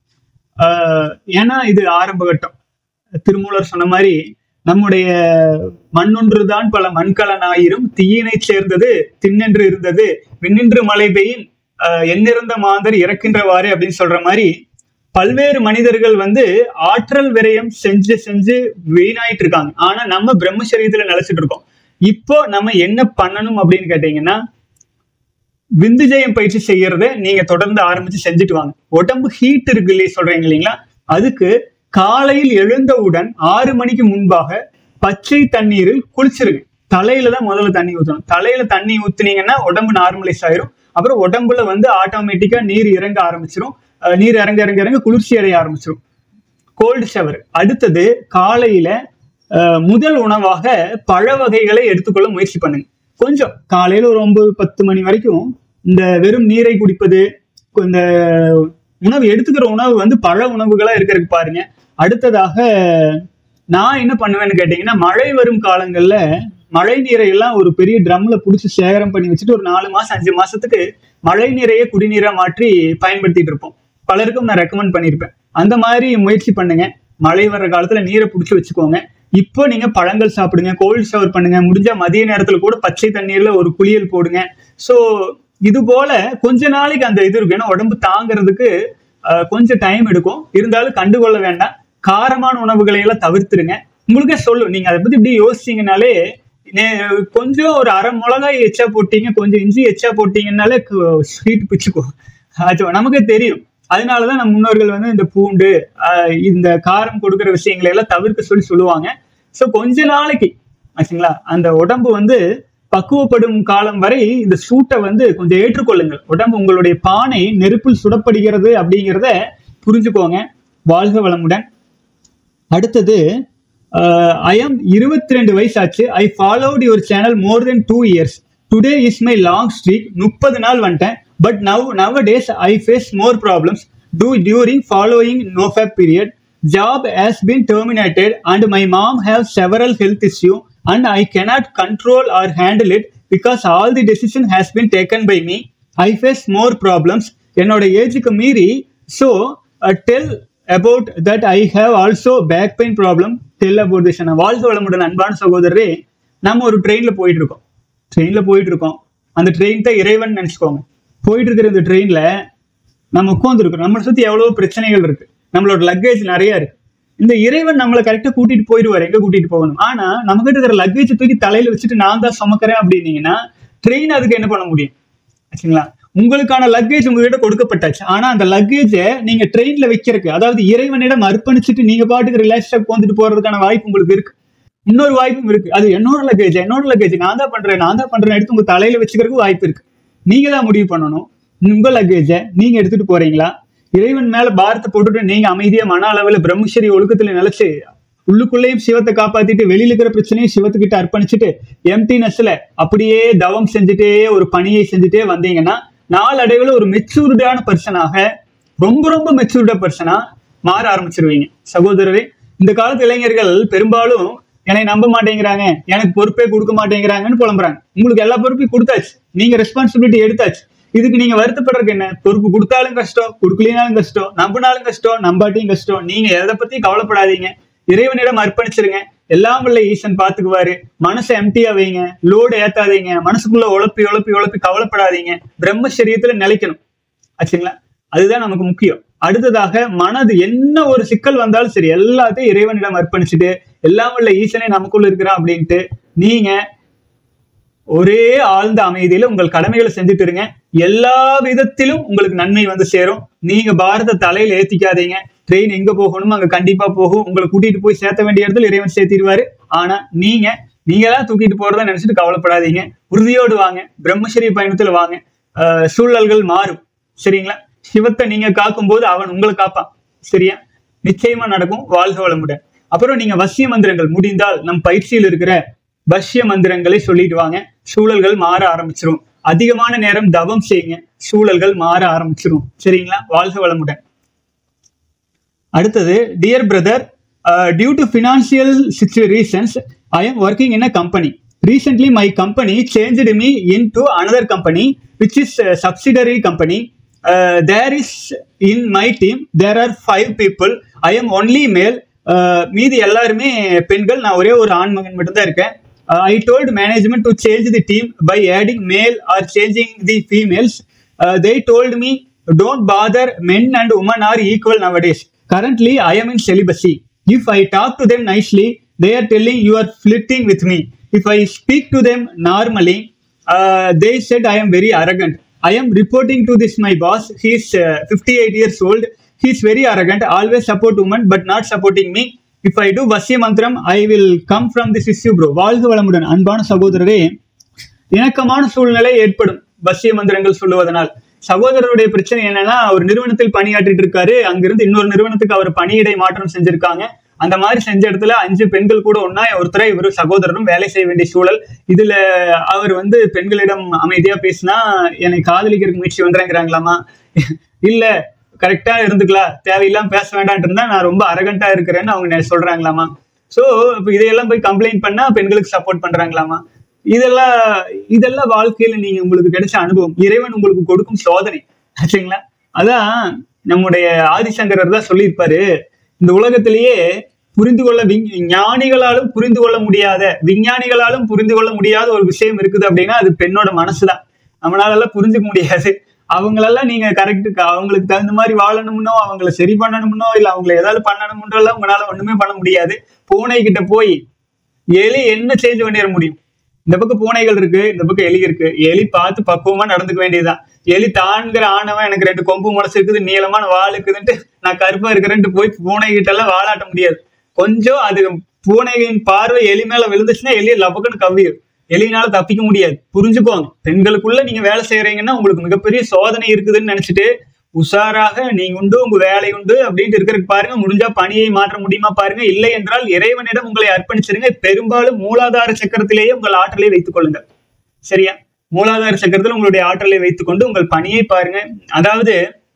ஆஹ் ஏன்னா இது ஆரம்ப கட்டம் திருமூலர் சொன்ன மாதிரி நம்முடைய மண்ணொன்றுதான் பல மண்கலனாயிரும் தீயினை சேர்ந்தது திண்ணென்று இருந்தது விண்ணின்று மழை பெய்யின் ஆஹ் எண்ணிறந்த மாந்தர் இறக்கின்றவாறு அப்படின்னு சொல்ற மாதிரி பல்வேறு மனிதர்கள் வந்து ஆற்றல் விரயம் செஞ்சு செஞ்சு வீணாயிட்டு இருக்காங்க ஆனா நம்ம பிரம்மச்சரியத்துல நிலைச்சிட்டு இருக்கோம் இப்போ நம்ம என்ன பண்ணணும் அப்படின்னு கேட்டீங்கன்னா விந்துஜயம் பயிற்சி செய்யறத நீங்க தொடர்ந்து ஆரம்பிச்சு செஞ்சுட்டு வாங்க உடம்பு ஹீட் இருக்கு இல்லையா சொல்றீங்க இல்லைங்களா அதுக்கு காலையில் எழுந்தவுடன் ஆறு மணிக்கு முன்பாக பச்சை தண்ணீரில் குளிச்சிருங்க தலையில தான் முதல்ல தண்ணி ஊற்றணும் தலையில தண்ணி ஊத்துனீங்கன்னா உடம்பு நார்மலைஸ் ஆயிரும் அப்புறம் உடம்புல வந்து ஆட்டோமேட்டிக்கா நீர் இறங்க ஆரம்பிச்சிரும் அஹ் நீர் இறங்க இறங்க இறங்க குளிர்ச்சி அடைய ஆரம்பிச்சிரும் கோல்டு ஷவர் அடுத்தது காலையில அஹ், முதல் உணவாக பழ வகைகளை எடுத்துக்கொள்ள முயற்சி பண்ணுங்க கொஞ்சம் காலையில ஒரு ஒன்பது பத்து மணி வரைக்கும் இந்த வெறும் நீரை குடிப்பது இந்த உணவு எடுத்துக்கிற உணவு வந்து பழ உணவுகளா இருக்கிறதுக்கு பாருங்க அடுத்ததாக நான் என்ன பண்ணுவேன்னு கேட்டீங்கன்னா மழை வரும் காலங்கள்ல மழை நீரை எல்லாம் ஒரு பெரிய ட்ரம்ல புடிச்சு சேகரம் பண்ணி வச்சுட்டு ஒரு நாலு மாசம் அஞ்சு மாசத்துக்கு மழை நீரையே குடிநீரா மாற்றி பயன்படுத்திட்டு இருப்போம் பலருக்கும் நான் ரெக்கமெண்ட் பண்ணியிருப்பேன் அந்த மாதிரி முயற்சி பண்ணுங்க மழை வர்ற காலத்துல நீரை பிடிச்சி வச்சுக்கோங்க இப்போ நீங்க பழங்கள் சாப்பிடுங்க கோல்ட் ஷவர் பண்ணுங்க முடிஞ்சா மதிய நேரத்துல கூட பச்சை தண்ணீர்ல ஒரு குளியல் போடுங்க ஸோ இது போல கொஞ்ச நாளைக்கு அந்த இது இருக்கும் ஏன்னா உடம்பு தாங்கிறதுக்கு அஹ், கொஞ்சம் டைம் எடுக்கும் இருந்தாலும் கண்டுகொள்ள வேண்டாம் காரமான உணவுகளை எல்லாம் தவிர்த்துருங்க உங்களுக்கே சொல்லும் நீங்க அதை பத்தி இப்படி யோசிச்சீங்கனாலே நே- கொஞ்சம் ஒரு அரை மிளகாய் எச்சா போட்டீங்க கொஞ்சம் இஞ்சி எச்சா போட்டீங்கன்னாலே ஸ்வீட் பிச்சுக்கும் அது நமக்கே தெரியும் அதனாலதான் நம்ம முன்னோர்கள் வந்து இந்த பூண்டு ஆஹ் இந்த காரம் கொடுக்குற விஷயங்களை எல்லாம் தவிர்க்க சொல்லி சொல்லுவாங்க ஸோ கொஞ்ச நாளைக்கு ஆச்சுங்களா அந்த உடம்பு வந்து பக்குவப்படும் காலம் வரை இந்த சூட்டை வந்து கொஞ்சம் ஏற்றுக்கொள்ளுங்கள் உடம்பு உங்களுடைய பானை நெருப்பில் சுடப்படுகிறது அப்படிங்கிறத புரிஞ்சுக்கோங்க வாழ்க வளமுடன் அடுத்தது ஐ எம் இருபத்தி ரெண்டு வயசு ஆச்சு I followed your channel more then two years today is my long streak முப்பது நாள் வந்துட்டேன் but now now days I face more problems to during following no fap period job has been terminated and my mom have several health issue and I cannot control or handle it because all the decision has been taken by me. I face more problems. என்னோட ஏஜுக்கு மீறி so tell about that I have also back pain problem tell about this வாழ்க வளமுடன் அன்பான சகோதரரே நம்ம ஒரு ட்ரெயினில் போயிட்டு இருக்கோம் ட்ரெயினில் போயிட்டு இருக்கோம் அந்த ட்ரெயின் தான் இறைவன் நினச்சிக்கோங்க போயிட்டு இருக்கிற இந்த ட்ரெயினில் நம்ம உட்காந்துருக்கோம் நம்மளை சுற்றி எவ்வளவோ பிரச்சனைகள் இருக்கு நம்மளோட லக்கேஜ் நிறைய இருக்கு இந்த இறைவன் நம்மளை கரெக்டாக கூட்டிட்டு போயிடுவார் எங்க கூட்டிட்டு போகணும் ஆனா நம்ம கிட்ட இருக்கிற லக்கேஜ் தூக்கி தலையில வச்சுட்டு நான் தான் சுமக்கிறேன் அப்படின்னீங்கன்னா ட்ரெயின் அதுக்கு என்ன பண்ண முடியும் ஆச்சுங்களா உங்களுக்கான லக்கேஜ் உங்ககிட்ட கொடுக்கப்பட்டாச்சு ஆனா அந்த லக்கேஜை நீங்க ட்ரெயின்ல வைக்கிறதுக்கு அதாவது இறைவனிடம் அர்ப்பணிச்சுட்டு நீங்க பாட்டுக்கு ரிலாக்ஸா உட்காந்துட்டு போறதுக்கான வாய்ப்பு உங்களுக்கு இருக்கு இன்னொரு வாய்ப்பும் இருக்கு அது என்னோட லக்கேஜ் என்னோட லக்கேஜ் நான் தான் பண்றேன் நான் தான் பண்றேன் எடுத்து உங்க தலையில வச்சுக்கிறதுக்கு வாய்ப்பு இருக்கு நீங்க தான் முடிவு பண்ணணும் உங்க லக்கேஜை நீங்க எடுத்துட்டு போறீங்களா இறைவன் மேல பாரத்தை போட்டுட்டு நீங்க அமைதியா மன அளவுல பிரம்மச்சரி ஒழுக்கத்துல நிலைச்சு உள்ளுக்குள்ளேயும் சிவத்தை காப்பாத்திட்டு வெளியில இருக்கிற பிரச்சனையும் சிவத்துக்கிட்ட அர்ப்பணிச்சுட்டு எம்டினஸ்ல அப்படியே தவம் செஞ்சுட்டே ஒரு பணியை செஞ்சுட்டே வந்தீங்கன்னா நாளடைவில் ஒரு மெச்சூர்டான பர்சனாக ரொம்ப ரொம்ப மெச்சூர்டா பர்சனா மாற ஆரம்பிச்சிருவீங்க சகோதரரே இந்த காலத்து இளைஞர்கள் பெரும்பாலும் என்னை நம்ப மாட்டேங்கிறாங்க எனக்கு பொறுப்பே கொடுக்க மாட்டேங்கிறாங்கன்னு புலம்புறாங்க உங்களுக்கு எல்லா பொறுப்பையும் கொடுத்தாச்சு நீங்க ரெஸ்பான்சிபிலிட்டி எடுத்தாச்சு இதுக்கு நீங்க வருத்தப்படுறதுக்கு என்ன பொறுப்பு கொடுத்தாலும் கஷ்டம் கொடுக்கலினாலும் கஷ்டம் நம்பினாலும் கஷ்டம் நம்பாட்டியும் கஷ்டம் நீங்க எதை பத்தியும் கவலைப்படாதீங்க இறைவனிடம் அர்ப்பணிச்சிருங்க எல்லாம் வல்ல ஈசன் பாத்துக்குவாரு மனசை எம்டியா வைங்க லோடு ஏத்தாதீங்க மனசுக்குள்ள உழப்பி உழப்பி உழப்பி கவலைப்படாதீங்க பிரம்மச்சரியத்துல நிலைக்கணும் ஆச்சுங்களா அதுதான் நமக்கு முக்கியம் அடுத்ததாக மனது என்ன ஒரு சிக்கல் வந்தாலும் சரி எல்லாத்தையும் இறைவனிடம் அர்ப்பணிச்சுட்டு எல்லாம் வல்ல ஈசனே நமக்குள்ள இருக்கிறான் அப்படின்ட்டு நீங்க ஒரே ஆழ்ந்த அமைதியில உங்கள் கடமைகளை செஞ்சுட்டு இருங்க எல்லா விதத்திலும் உங்களுக்கு நன்மை வந்து சேரும் நீங்க பாரத தலையில ஏத்திக்காதீங்க ட்ரெயின் எங்க போகணுமோ அங்க கண்டிப்பா போகும் உங்களை கூட்டிட்டு போய் சேர்த்த வேண்டிய இடத்துல இறைவன் சேர்த்திடுவாரு ஆனா நீங்க நீங்க தான் தூக்கிட்டு போறதா நினைச்சிட்டு கவலைப்படாதீங்க உறுதியோடு வாங்க பிரம்மச்சரிய பயணத்துல வாங்க ஆஹ் சூழல்கள் மாறும் சரிங்களா சிவத்தை நீங்க காக்கும் போது அவன் உங்களை காப்பான் சரியா நிச்சயமா நடக்கும் வாழ்க வளமுடன் அப்புறம் நீங்க வசிய மந்திரங்கள் முடிந்தால் நம் பயிற்சியில் இருக்கிற வசிய மந்திரங்களை சொல்லிட்டு வாங்க சூழல்கள் மாற ஆரம்பிச்சிரும் அதிகமான நேரம் தவம் செய்யுங்க சூழல்கள் மாற ஆரம்பிச்சிரும் சரிங்களா வாழ்க வளமுடன் அடுத்தது dear brother due to financial reasons I am working in a company recently my company changed me into another company which is subsidiary company there is in my team there are five people I am only male மீதி எல்லாருமே பெண்கள் நான் ஒரே ஒரு ஆண் மகன் மட்டும் தான் இருக்கேன் I told management to change the team by adding male or changing the females they told me don't bother men and women are equal nowadays currently i am in celibacy if i talk to them nicely they are telling you are flirting with me if i speak to them normally uh, they said i am very arrogant i am reporting to this my boss he is uh, 58 years old he is very arrogant always support women but not supporting me if i do vasya mantram i will come from this issue bro வாழ்க வளமுடன் அன்பான சகோதரரே இணக்கமான சூழ்நிலை ஏற்படும் வசிய மந்திரங்கள் சொல்லுவதனால் சகோதரருடைய பிரச்சனை என்னன்னா ஒரு நிறுவனத்தில் பணியாற்றிட்டு இருக்காரு அங்கிருந்து இன்னொரு நிறுவனத்துக்கு அவர் பணியிடை மாற்றம் செஞ்சிருக்காங்க அந்த மாதிரி செஞ்ச இடத்துல அஞ்சு பெண்கள் கூட ஒன்னா ஒருத்தரை இவர் சகோதரரும் வேலை செய்ய வேண்டிய சூழல் இதுல அவர் வந்து பெண்களிடம் அமைதியா பேசினா என்னை காதலிக்கிறதுக்கு முயற்சி பண்றேங்கிறாங்களாமா இல்ல கரெக்டா இருந்துக்கலாம் தேவையில்லாம பேச வேண்டாம்னு இருந்தா நான் ரொம்ப அரகண்டா இருக்கிறேன்னு அவங்க நெ- சொல்றாங்களாமா சோ இப்ப இதையெல்லாம் போய் கம்ப்ளைண்ட் பண்ணா பெண்களுக்கு சப்போர்ட் பண்றாங்களாமா இதெல்லாம் இதெல்லாம் வாழ்க்கையில நீங்க உங்களுக்கு கிடைச்ச அனுபவம் இறைவன் உங்களுக்கு கொடுக்கும் சோதனை ஆச்சுங்களா அதான் நம்முடைய ஆதிசங்கரர் தான் சொல்லியிருப்பாரு இந்த உலகத்திலேயே புரிந்து கொள்ள விஞ்- ஞானிகளாலும் புரிந்து கொள்ள முடியாத விஞ்ஞானிகளாலும் புரிந்து கொள்ள முடியாத ஒரு விஷயம் இருக்குது அப்படின்னா அது பெண்ணோட மனசுதான் நம்மளால எல்லாம் புரிஞ்சுக்க முடியாது அவங்களெல்லாம் நீங்க கரெக்ட் அவங்களுக்கு தகுந்த மாதிரி வாழணும்னோ அவங்கள சரி பண்ணணும்னோ இல்ல அவங்கள ஏதாவது பண்ணணும்ன்றோ எல்லாம் உங்களால ஒண்ணுமே பண்ண முடியாது பூனை கிட்ட போய் எலி என்ன சேஞ்ச் பண்ணிட முடியும் இந்த பக்கம் பூனைகள் இருக்கு இந்த பக்கம் எலி இருக்கு எலி பார்த்து பக்குவமா நடந்துக்க வேண்டியதுதான் எலி தான்கிற ஆணவன் எனக்கு ரெண்டு கொம்பு முளைச்சு இருக்குது நீளமான வால் இருக்குதுன்ட்டு நான் கருப்பா இருக்கிறேன்ட்டு போய் பூனை கிட்ட எல்லாம் வாலாட்ட முடியாது கொஞ்சம் அது பூனையின் பார்வை எலி மேல விழுந்துச்சுன்னா எலி லபக்குன்னு கவ்வியும் எலினால தப்பிக்க முடியாது புரிஞ்சுக்கோங்க பெண்களுக்குள்ள நீங்க வேலை செய்யறீங்கன்னா உங்களுக்கு மிகப்பெரிய சோதனை இருக்குதுன்னு நினைச்சிட்டு உஷாராக நீங்க உண்டு உங்க வேலை உண்டு அப்படின்ட்டு இருக்கிறதுக்கு பாருங்க முடிஞ்சா பணியை மாற்ற முடியுமா பாருங்க இல்லை என்றால் இறைவனிடம் உங்களை அர்ப்பணிச்சிருங்க பெரும்பாலும் மூலாதார சக்கரத்திலேயே உங்கள் ஆற்றலை வைத்துக் கொள்ளுங்கள் சரியா மூலாதார சக்கரத்தில் உங்களுடைய ஆற்றலை வைத்துக்கொண்டு உங்கள் பணியை பாருங்க அதாவது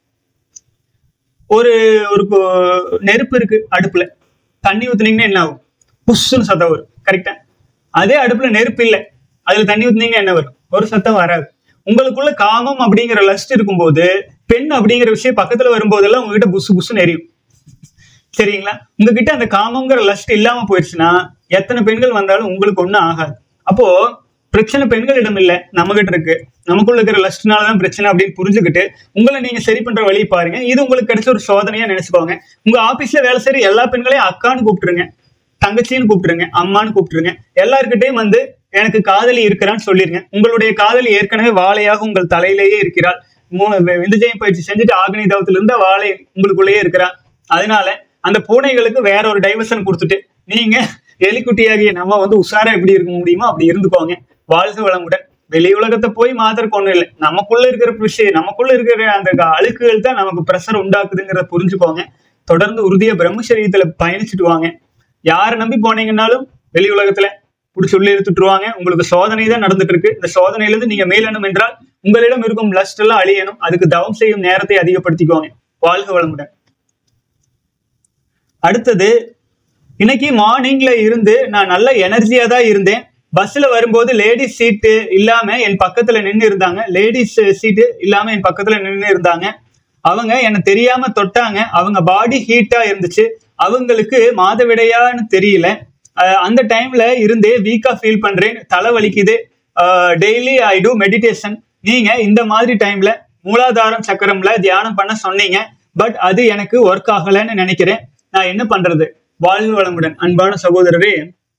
ஒரு ஒரு கு- நெருப்பு இருக்கு அடுப்புல தண்ணி ஊத்துனீங்கன்னா என்ன ஆகும் புஷ்ஷுன்னு சத்தம் வரும் கரெக்டா அதே அடுப்புல நெருப்பு இல்லை அதுல தண்ணி ஊத்துனீங்கன்னா என்ன வரும் ஒரு சத்தம் வராது உங்களுக்குள்ள காமம் அப்படிங்கிற லஸ்ட் இருக்கும்போது பெண் அப்படிங்கிற விஷயம் பக்கத்துல வரும்போதெல்லாம் உங்ககிட்ட புசு புசுன்னு எரியும் சரிங்களா உங்ககிட்ட அந்த காமங்கிற லஸ்ட் இல்லாம போயிடுச்சுன்னா எத்தனை பெண்கள் வந்தாலும் உங்களுக்கு ஒண்ணும் ஆகாது அப்போ பிரச்சனை பெண்களிடம் இல்ல நம்ம கிட்ட இருக்கு நமக்குள்ள இருக்கிற லஸ்ட்னாலதான் பிரச்சனை அப்படின்னு புரிஞ்சுக்கிட்டு உங்களை நீங்க சரி பண்ற வழியை பாருங்க இது உங்களுக்கு கிடைச்ச ஒரு சோதனையா நினைச்சுக்கோங்க உங்க ஆபீஸ்ல வேலை செய்யற எல்லா பெண்களையும் அக்கான்னு கூப்பிட்டுருங்க தங்கச்சின்னு கூப்பிட்டுருங்க அம்மான்னு கூப்பிட்டுருங்க எல்லார்கிட்டயும் வந்து எனக்கு காதலி இருக்கிறான்னு சொல்லிருங்க உங்களுடைய காதலி ஏற்கனவே வாழையாக உங்கள் தலையிலேயே இருக்கிறாள் மூணு வி- விந்துஜயம் பயிற்சி செஞ்சுட்டு ஆக்னி தவத்துல இருந்த வாழை உங்களுக்குள்ளேயே இருக்கிறா அதனால அந்த பூனைகளுக்கு வேற ஒரு டைவர்ஷன் கொடுத்துட்டு நீங்க எலிக்குட்டியாகிய நம்ம வந்து உஷாரா எப்படி இருக்க முடியுமோ அப்படி இருந்துக்கோங்க வாழ்க வளமுடன் வெளி உலகத்தை போய் மாத்திரக்கு ஒண்ணும் இல்லை நமக்குள்ள இருக்கிற விஷயம் நமக்குள்ள இருக்கிற அந்த க- அழுக்குகள் தான் நமக்கு ப்ரெஷர் உண்டாக்குதுங்கிறத புரிஞ்சுக்கோங்க தொடர்ந்து உறுதியா பிரம்மச்சரியத்துல பயணிச்சுட்டு வாங்க யாரை நம்பி போனீங்கன்னாலும் வெளி உலகத்துல பிடிச்சி உள்ளே இழுத்துட்டுருவாங்க உங்களுக்கு சோதனை தான் நடந்துட்டு இருக்கு இந்த சோதனையிலிருந்து நீங்க மேலணும் என்றால் உங்களிடம் இருக்கும் லஸ்ட் எல்லாம் அழியணும் அதுக்கு தவம் செய்யும் நேரத்தை அதிகப்படுத்திக்கோங்க வாழ்க வளமுடன் அடுத்தது இன்னைக்கு மார்னிங்ல இருந்து நான் நல்ல எனர்ஜியா தான் இருந்தேன் பஸ்ல வரும்போது லேடிஸ் சீட்டு இல்லாம என் பக்கத்துல நின்று இருந்தாங்க லேடிஸ் சீட்டு இல்லாம என் பக்கத்துல நின்று இருந்தாங்க அவங்க என்ன தெரியாம தொட்டாங்க அவங்க பாடி ஹீட்டா இருந்துச்சு அவங்களுக்கு மாதவிடையான்னு தெரியல அஹ் அந்த டைம்ல இருந்தே வீக்கா ஃபீல் பண்றேன் தலை வலிக்குது டெய்லி ஐ டூ மெடிடேஷன் நீங்க இந்த மாதிரி டைம்ல மூலாதாரம் சக்கரம்ல தியானம் பண்ண சொன்னீங்க பட் அது எனக்கு ஒர்க் ஆகலைன்னு நினைக்கிறேன் நான் என்ன பண்றது வாழ்வு வளமுடன் அன்பான சகோதரரே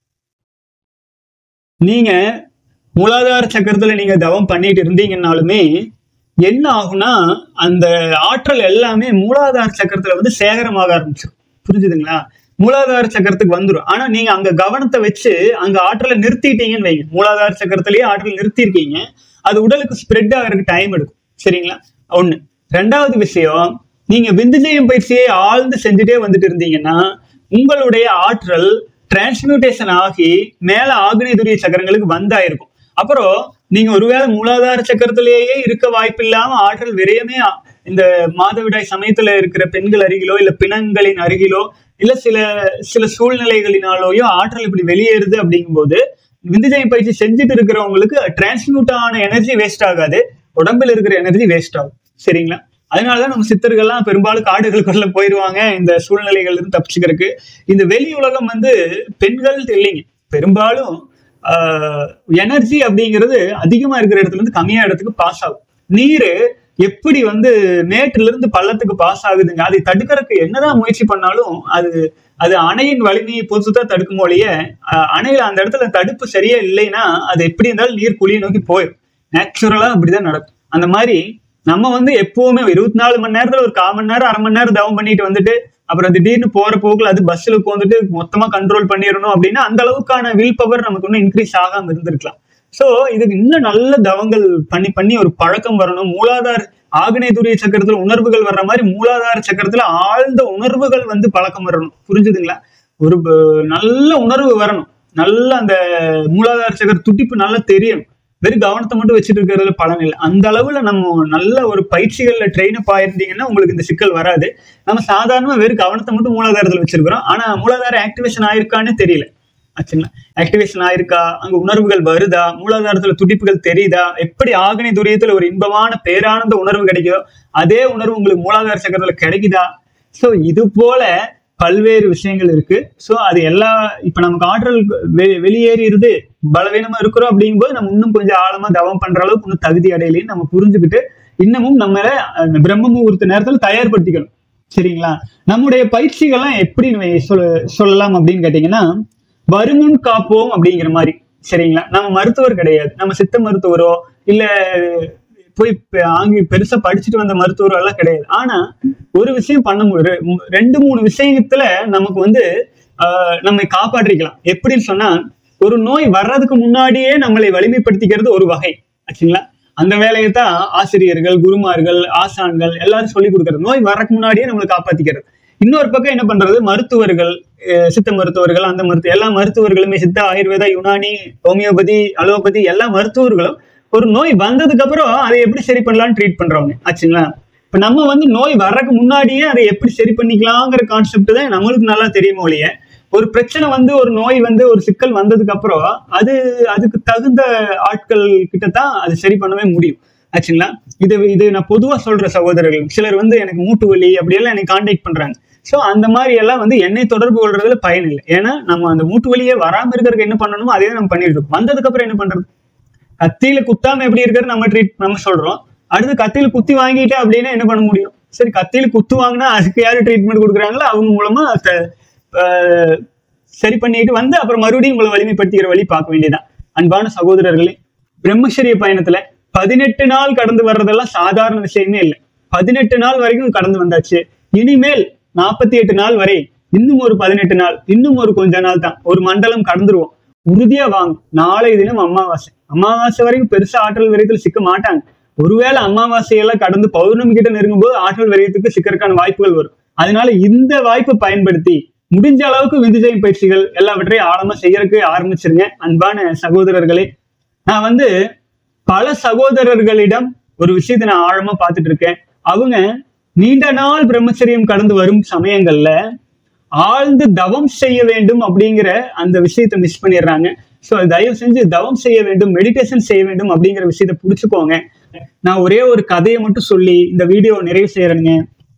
நீங்க மூலாதார சக்கரத்துல நீங்க தவம் பண்ணிட்டு இருந்தீங்கன்னாலுமே என்ன ஆகும்னா அந்த ஆற்றல் எல்லாமே மூலாதார சக்கரத்துல வந்து சேகரமாக ஆரம்பிச்சிடும் புரிஞ்சுதுங்களா மூலாதார சக்கரத்துக்கு வந்துடும் ஆனா நீங்க அங்க கவனத்தை வச்சு அங்க ஆற்றலை நிறுத்திட்டீங்கன்னு வைங்க மூலாதார சக்கரத்திலேயே ஆற்றல் நிறுத்தியிருக்கீங்க அது உடலுக்கு ஸ்ப்ரெட் ஆகிறதுக்கு டைம் எடுக்கும் சரிங்களா ஒண்ணு ரெண்டாவது விஷயம் நீங்க விந்துஜயம் பயிற்சியை ஆழ்ந்து செஞ்சுட்டே வந்துட்டு இருந்தீங்கன்னா உங்களுடைய ஆற்றல் டிரான்ஸ்மியூட்டேஷன் ஆகி மேல ஆக்னேதுரிய சக்கரங்களுக்கு வந்தாயிருக்கும் அப்புறம் நீங்க ஒருவேளை மூலாதார சக்கரத்திலேயே இருக்க வாய்ப்பு இல்லாம ஆற்றல் விரயமே ஆ- இந்த மாதவிடாய் சமயத்துல இருக்கிற பெண்கள் அருகிலோ இல்ல பிணங்களின் அருகிலோ இல்ல சில சில சூழ்நிலைகளினாலோயோ ஆற்றல் இப்படி வெளியேறுது அப்படிங்கும்போது விந்துஜயம் பயிற்சி செஞ்சுட்டு இருக்கிறவங்களுக்கு டிரான்ஸ்மியூட் ஆன எனர்ஜி வேஸ்ட் ஆகாது உடம்புல இருக்கிற எனர்ஜி வேஸ்ட் ஆகும் சரிங்களா அதனாலதான் நம்ம சித்தர்கள்லாம் பெரும்பாலும் காடுகளுக்குள்ள போயிருவாங்க இந்த சூழ்நிலைகள் இருந்து தப்பிச்சுக்கிறதுக்கு இந்த வெளி உலகம் வந்து பெண்கள் இல்லைங்க பெரும்பாலும் எனர்ஜி அப்படிங்கிறது அதிகமா இருக்கிற இடத்துல இருந்து கம்மியா இடத்துக்கு பாஸ் ஆகும் நீர் எப்படி வந்து மேட்டுல இருந்து பள்ளத்துக்கு பாஸ் ஆகுதுங்க அதை தடுக்கிறதுக்கு என்னதான் முயற்சி பண்ணாலும் அது அது அணையின் வலிமையை பொறுத்து தான் தடுக்கும் ஒழிய அஹ், அணையில அந்த இடத்துல தடுப்பு சரியா இல்லைன்னா அது எப்படி இருந்தாலும் நீர் குழியை நோக்கி போயிடும் நேச்சுரலா அப்படிதான் நடக்கும் அந்த மாதிரி நம்ம வந்து எப்பவுமே இருபத்தி நாலு மணி நேரத்துல ஒரு கால் மணி நேரம் அரை மணி நேரம் தவம் பண்ணிட்டு வந்துட்டு அப்புறம் திடீர்னு போற போக்குல அது பஸ்ல உட்காந்துட்டு மொத்தமா கண்ட்ரோல் பண்ணிடணும் அப்படின்னா அந்த அளவுக்கான வில் பவர் நமக்கு இன்னும் இன்க்ரீஸ் ஆகாம இருந்திருக்கலாம் சோ இதுக்கு இன்னும் நல்ல தவங்கள் பண்ணி பண்ணி ஒரு பழக்கம் வரணும் மூலாதார ஆக்னேதுரிய சக்கரத்துல உணர்வுகள் வர்ற மாதிரி மூலாதார சக்கரத்துல ஆழ்ந்த உணர்வுகள் வந்து பழக்கம் வரணும் புரிஞ்சுதுங்களா ஒரு ப- நல்ல உணர்வு வரணும் நல்ல அந்த மூலாதார சக்கர துடிப்பு நல்லா தெரியணும் வெறும் கவனத்தை மட்டும் வச்சுட்டு இருக்கிறதுல பலன் இல்லை அந்த அளவுல நம்ம நல்ல ஒரு பயிற்சிகள்ல ட்ரெயின் அப் ஆயிருந்தீங்கன்னா உங்களுக்கு இந்த சிக்கல் வராது நம்ம சாதாரணமா வெறும் கவனத்தை மட்டும் மூலாதாரத்துல வச்சிருக்கிறோம் ஆனா மூலாதார ஆக்டிவேஷன் ஆயிருக்கான்னு தெரியல ஆச்சுங்களா ஆக்டிவேஷன் ஆயிருக்கா அங்க உணர்வுகள் வருதா மூலாதாரத்துல துடிப்புகள் தெரியுதா எப்படி ஆகனி துரியத்துல ஒரு இன்பமான பேரானந்த உணர்வு கிடைக்குதோ அதே உணர்வு உங்களுக்கு மூலாதார சக்கரத்துல கிடைக்குதா சோ இது போல பல்வேறு விஷயங்கள் இருக்கு சோ அது எல்லா இப்ப நமக்கு ஆற்றல் வெ- வெளியேறிடுது பலவீனமா இருக்கிறோம் அப்படிங்கும்போது நம்ம இன்னும் கொஞ்சம் ஆழமா தவம் பண்ற அளவுக்கு இன்னும் தகுதி அடையலைன்னு நம்ம புரிஞ்சுக்கிட்டு இன்னமும் நம்ம அந்த பிரம்ம முகூர்த்த நேரத்துல தயார்படுத்திக்கணும் சரிங்களா நம்முடைய பயிற்சிகள்லாம் எப்படி நம்ம சொல்ல சொல்லலாம் அப்படின்னு கேட்டீங்கன்னா வருமுன் காப்போம் அப்படிங்கிற மாதிரி சரிங்களா நம்ம மருத்துவர் கிடையாது நம்ம சித்த மருத்துவரோ இல்ல போய் பெ- ஆங்கி பெருசா படிச்சுட்டு வந்த மருத்துவரோ எல்லாம் கிடையாது ஆனா ஒரு விஷயம் பண்ண முடியும் ரெண்டு மூணு விஷயத்துல நமக்கு வந்து ஆஹ், நம்மை காப்பாற்றிக்கலாம் எப்படின்னு சொன்னா ஒரு நோய் வர்றதுக்கு முன்னாடியே நம்மளை வலிமைப்படுத்திக்கிறது ஒரு வகை ஆச்சுங்களா அந்த வேலையை தான் ஆசிரியர்கள் குருமார்கள் ஆசான்கள் எல்லாரும் சொல்லி கொடுக்கறது நோய் வர்றதுக்கு முன்னாடியே நம்மளை காப்பாத்திக்கிறது இன்னொரு பக்கம் என்ன பண்றது மருத்துவர்கள் அஹ் சித்த மருத்துவர்கள் அந்த மருத்துவ எல்லா மருத்துவர்களுமே சித்த ஆயுர்வேதா யுனானி ஹோமியோபதி அலோபதி எல்லா மருத்துவர்களும் ஒரு நோய் வந்ததுக்கு அப்புறம் அதை எப்படி சரி பண்ணலாம்னு ட்ரீட் பண்றவங்க ஆச்சுங்களா இப்ப நம்ம வந்து நோய் வர்றதுக்கு முன்னாடியே அதை எப்படி சரி பண்ணிக்கலாங்கிற கான்செப்ட் தான் நம்மளுக்கு நல்லா தெரியுமோ இல்லையே ஒரு பிரச்சனை வந்து ஒரு நோய் வந்து ஒரு சிக்கல் வந்ததுக்கு அப்புறம் அது அதுக்கு தகுந்த ஆட்கள் கிட்ட தான் அது சரி பண்ணவே முடியும் ஆச்சுங்களா இது இது நான் பொதுவா சொல்ற சகோதரர்கள் சிலர் வந்து எனக்கு மூட்டு வலி அப்படியெல்லாம் எனக்கு கான்டாக்ட் பண்றாங்க ஸோ அந்த மாதிரி எல்லாம் வந்து என்னை தொடர்பு கொள்றதுல பயன் இல்லை ஏன்னா நம்ம அந்த மூட்டு வலியே வராம இருக்கிறதுக்கு என்ன பண்ணணுமோ அதே நம்ம பண்ணிட்டு இருக்கோம் வந்ததுக்கு அப்புறம் என்ன பண்றது கத்தியில குத்தாம எப்படி இருக்கிறது நம்ம ட்ரீட் நம்ம சொல்றோம் அடுத்து கத்தியில குத்தி வாங்கிட்டு அப்படின்னா என்ன பண்ண முடியும் சரி கத்தியில குத்து வாங்கினா அதுக்கு யாரு ட்ரீட்மெண்ட் கொடுக்குறாங்களோ அவங்க மூலமா த- ஆஹ் சரி பண்ணிட்டு வந்து அப்புறம் மறுபடியும் உங்களை வலிமைப்படுத்திக்கிற வழி பார்க்க வேண்டியதான் அன்பான சகோதரர்களே பிரம்மச்சரிய பயணத்துல பதினெட்டு நாள் கடந்து வர்றதெல்லாம் சாதாரண விஷயமே இல்லை பதினெட்டு நாள் வரைக்கும் கடந்து வந்தாச்சு இனிமேல் நாற்பத்தி எட்டு நாள் வரை இன்னும் ஒரு பதினெட்டு நாள் இன்னும் ஒரு கொஞ்ச நாள் தான் ஒரு மண்டலம் கடந்துருவோம் உறுதியா வாங்க நாளை தினம் அமாவாசை அமாவாசை வரைக்கும் பெருசா ஆற்றல் விரயத்தில் சிக்க மாட்டாங்க ஒருவேளை அமாவாசையெல்லாம் கடந்து பௌர்ணமி கிட்ட நெருங்கும் போது ஆற்றல் விரயத்துக்கு சிக்கறதுக்கான வாய்ப்புகள் வரும் அதனால இந்த வாய்ப்பை பயன்படுத்தி முடிஞ்ச அளவுக்கு விந்துஜயம் பயிற்சிகள் எல்லாவற்றையும் ஆழமா செய்யறதுக்கு ஆரம்பிச்சிருங்க அன்பான சகோதரர்களே நான் வந்து பல சகோதரர்களிடம் ஒரு விஷயத்தை நான் ஆழமா பார்த்துட்டு இருக்கேன் அவங்க நீண்ட நாள் பிரம்மச்சரியம் கடந்து வரும் சமயங்கள்ல ஆழ்ந்து தவம் செய்ய வேண்டும் அப்படிங்கிற அந்த விஷயத்தை மிஸ் பண்ணிடுறாங்க ஸோ தயவு செஞ்சு தவம் செய்ய வேண்டும் மெடிடேஷன் செய்ய வேண்டும் அப்படிங்கிற விஷயத்த புடிச்சுக்கோங்க நான் ஒரே ஒரு கதையை மட்டும் சொல்லி இந்த வீடியோ நிறைவு செய்யறேங்க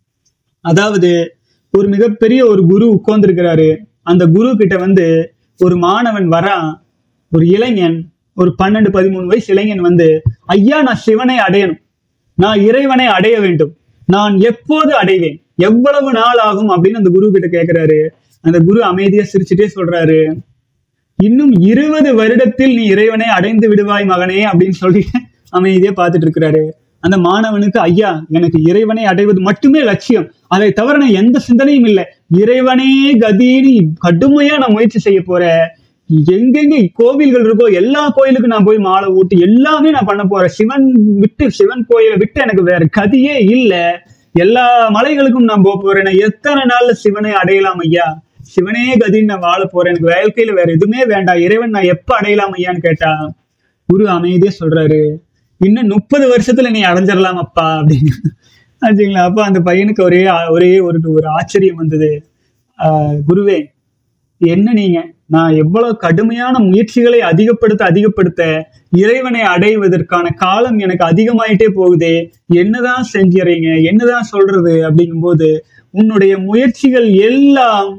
அதாவது ஒரு மிகப்பெரிய ஒரு குரு உட்கார்ந்துருக்கிறாரு அந்த குரு கிட்ட வந்து ஒரு மாணவன் வரான் ஒரு இளைஞன் ஒரு பன்னெண்டு பதிமூணு வயசு இளைஞன் வந்து ஐயா நான் சிவனை அடையணும் நான் இறைவனை அடைய வேண்டும் நான் எப்போது அடைவேன் எவ்வளவு நாள் ஆகும் அப்படின்னு அந்த குரு கிட்ட கேக்குறாரு அந்த குரு அமைதியா சிரிச்சுட்டே சொல்றாரு இன்னும் இருபது வருடத்தில் நீ இறைவனை அடைந்து விடுவாய் மகனே அப்படின்னு சொல்லி அமைதியா பார்த்துட்டு இருக்கிறாரு அந்த மாணவனுக்கு ஐயா எனக்கு இறைவனை அடைவது மட்டுமே லட்சியம் அதை தவிர நான் எந்த சிந்தனையும் இல்லை இறைவனே கதின்னு கடுமையா நான் முயற்சி செய்ய போறேன் எங்கெங்க கோவில்கள் இருக்கோ எல்லா கோயிலுக்கும் நான் போய் மாலை ஊட்டி எல்லாமே நான் பண்ண போறேன் சிவன் விட்டு சிவன் கோயிலை விட்டு எனக்கு வேற கதியே இல்ல எல்லா மலைகளுக்கும் நான் போக போறேன் நான் எத்தனை நாள்ல சிவனை அடையலாம் ஐயா சிவனே கதின்னு நான் வாழ போறேன் எனக்கு வாழ்க்கையில வேற எதுவுமே வேண்டாம் இறைவன் நான் எப்ப அடையலாம் ஐயான்னு கேட்டா குரு அமைதியா சொல்றாரு இன்னும் முப்பது வருஷத்துல நீ அடைஞ்சிடலாம் அப்பா அப்படின்னு ஆச்சுங்களா அப்ப அந்த பையனுக்கு ஒரே ஒரே ஒரு ஒரு ஆச்சரியம் வந்தது ஆஹ் குருவே என்ன நீங்க நான் எவ்வளவு கடுமையான முயற்சிகளை அதிகப்படுத்த அதிகப்படுத்த இறைவனை அடைவதற்கான காலம் எனக்கு அதிகமாயிட்டே போகுதே என்னதான் செஞ்சறீங்க என்னதான் சொல்றது அப்படிங்கும்போது உன்னுடைய முயற்சிகள் எல்லாம்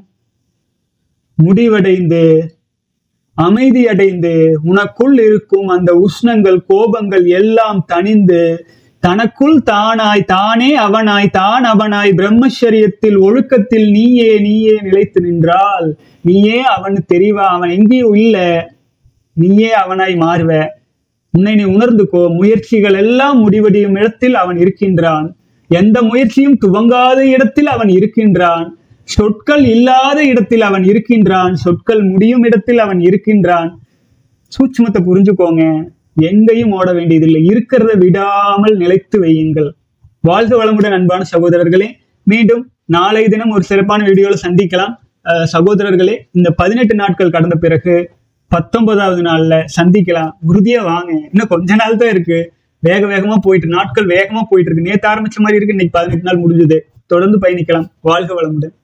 முடிவடைந்து அமைதி அடைந்து உனக்குள் இருக்கும் அந்த உஷ்ணங்கள் கோபங்கள் எல்லாம் தணிந்து தனக்குள் தானாய் தானே அவனாய் தான் அவனாய் பிரம்மச்சரியத்தில் ஒழுக்கத்தில் நீயே நீயே நிலைத்து நின்றால் நீயே அவனு தெரிவா அவன் எங்கேயும் இல்ல நீயே அவனாய் மாறுவ உன்னை நீ உணர்ந்துக்கோ முயற்சிகள் எல்லாம் முடிவடையும் இடத்தில் அவன் இருக்கின்றான் எந்த முயற்சியும் துவங்காத இடத்தில் அவன் இருக்கின்றான் சொற்கள் இல்லாத இடத்தில் அவன் இருக்கின்றான் சொற்கள் முடியும் இடத்தில் அவன் இருக்கின்றான் சூட்சுமத்தை புரிஞ்சுக்கோங்க எங்கேயும் ஓட வேண்டியதில்லை இருக்கிறத விடாமல் நிலைத்து வையுங்கள் வாழ்க வளமுடன் அன்பான சகோதரர்களே மீண்டும் நாளை தினம் ஒரு சிறப்பான வீடியோல சந்திக்கலாம் அஹ் சகோதரர்களே இந்த பதினெட்டு நாட்கள் கடந்த பிறகு பத்தொன்பதாவது நாள்ல சந்திக்கலாம் உறுதியா வாங்க இன்னும் கொஞ்ச நாள் தான் இருக்கு வேக வேகமா போயிட்டு நாட்கள் வேகமா போயிட்டு இருக்கு நேத்து ஆரம்பிச்ச மாதிரி இருக்கு இன்னைக்கு பதினெட்டு நாள் முடிஞ்சது தொடர்ந்து பயணிக்கலாம் வாழ்க வளமுடன்